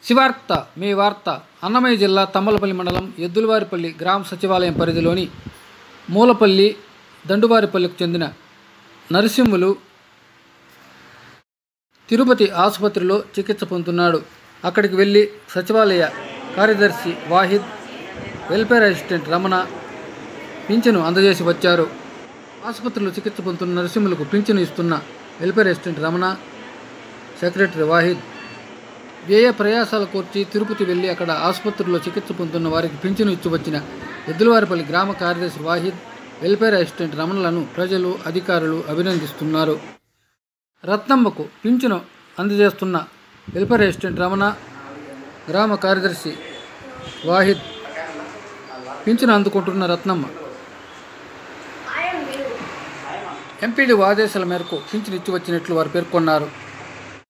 శివార్త మీ వార్త అన్నమయ్య జిల్లా తమ్మలపల్లి మండలం ఎద్దులవారిపల్లి గ్రామ సచివాలయం పరిధిలోని మూలపల్లి దండువారిపల్లికి చెందిన నరసింహులు తిరుపతి ఆసుపత్రిలో చికిత్స పొందుతున్నాడు అక్కడికి వెళ్ళి సచివాలయ కార్యదర్శి వాహిద్ వెల్ఫేర్ అసిస్టెంట్ రమణ పింఛను అందజేసి వచ్చారు ఆసుపత్రిలో చికిత్స పొందుతున్న నరసింహులకు పింఛను ఇస్తున్న welfare assistant Ramana secretary Wahid వ్యయ ప్రయాసాలు కోర్చి తిరుపతి వెళ్ళి అక్కడ ఆసుపత్రిలో చికిత్స పొందుతున్న వారికి పింఛను ఇచ్చి వచ్చిన ఎద్దులవారిపల్లి గ్రామ కార్యదర్శి వాహిద్ వెల్ఫేర్ అసిస్టెంట్ రమణలను ప్రజలు అధికారులు అభినందిస్తున్నారు రత్నమ్మకు పింఛను అందజేస్తున్న వెల్ఫేర్ అసిస్టెంట్ రమణ గ్రామ కార్యదర్శి వాహిద్ పింఛను అందుకుంటున్న రత్నమ్మ ఎంపీడీ ఆదేశాల మేరకు పింఛను ఇచ్చి వచ్చినట్లు వారు పేర్కొన్నారు